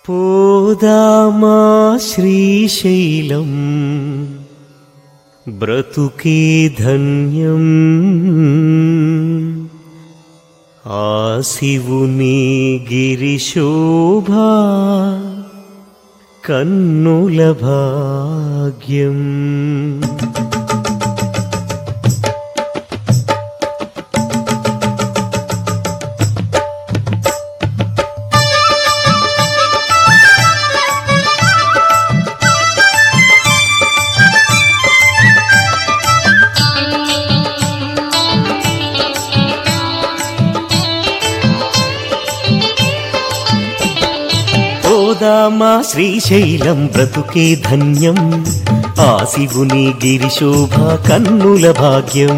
పోదామా శ్రీశైలం బ్రతుకే ధన్యం ఆ శివుని గిరిశోభా కన్నుల భాగ్యం పోదామా శ్రీశైలం బ్రతుకే ధన్యం ఆ శివుని గిరిశోభ కన్నుల భాగ్యం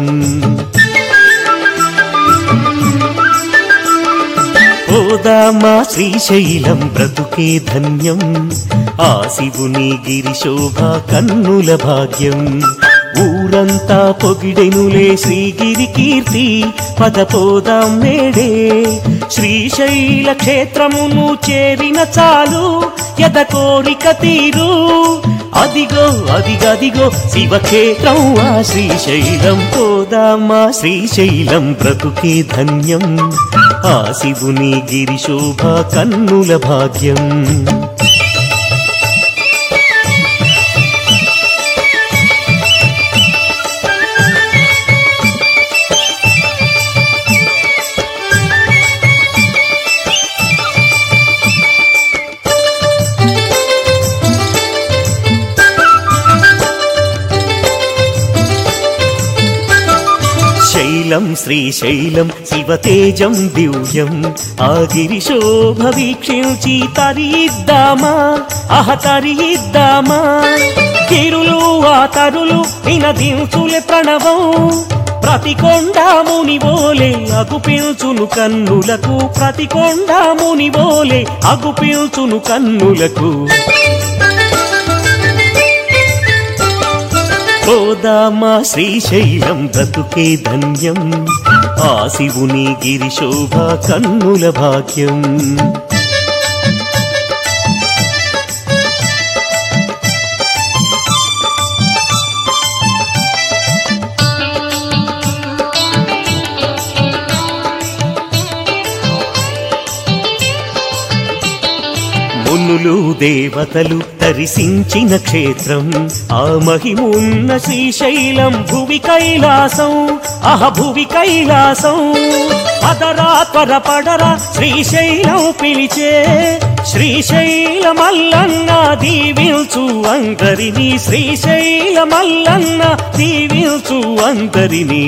పోదామా శ్రీశైలం బ్రతుకే ధన్యం ఆ శివుని గిరిశోభ కన్నుల భాగ్యం ఊరంతా పొగిడెనులే శ్రీగిరి కీర్తి పద పోదాం నేడే శ్రీశైల క్షేత్రమును చేరిన చాలు యద కోరిక తీరు అదిగో అదిగదిగో శివక్షేత్రం ఆ శ్రీశైలం పోదామా శ్రీశైలం బ్రతుకే ధన్యం ఆ శివుని గిరిశోభ కన్నుల భాగ్యం శైలం శ్రీశైలం శివతేజం దివ్యం ఆ గిరిశోభ వీక్షించి తరియిద్దామా అహ తరియిద్దామా కిరులు ఆ తరులు వినదించులే ప్రణవం ప్రతి కొండాముని బోలే అగుపిల్చును కన్నులకు ప్రతి కొండాముని బోలే అగుపిల్చును కన్నులకు పోదామా శ్రీశైలం బ్రతుకే ధన్యం ఆ శివుని గిరిశోభ కన్నుల భాగ్యం మునులు దేవతలు దర్శించిన క్షేత్రం ఆ మహిమున్న శ్రీశైలం భువి కైలాసం అహ భువి కైలాసం పదరా త్వర పడరా శ్రీశైలం పిలిచే శ్రీశైలమల్లన్న దీవిల్చు అందరిని శ్రీశైలమల్లన్న దీవిల్చు అందరిని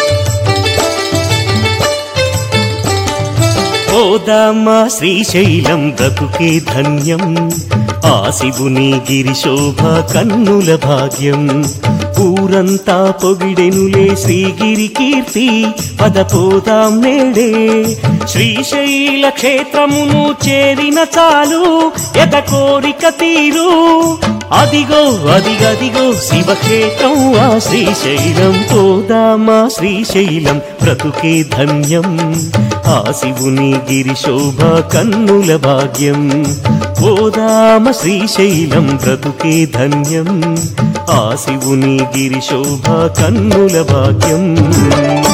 పోదామా శ్రీశైలం బ్రతుకే ధన్యం ఆ శివుని గిరిశోభ కన్నుల భాగ్యం ఊరంతా పొగిడెనులే శ్రీగిరి కీర్తి పద పోదాం నేడే శ్రీశైల క్షేత్రమును చేరిన చాలు ఎద కోరిక తీరు అదిగో అదిగదిగో శివక్షేత్రం ఆ శ్రీశైలం పోదామా శ్రీశైలం బ్రతుకే ధన్యం ఆ శివుని గిరిశోభ కన్నుల భాగ్యం పోదామ శ్రీశైలం బ్రతుకే ధన్యం ఆ శివుని గిరిశోభ కన్నుల భాగ్యం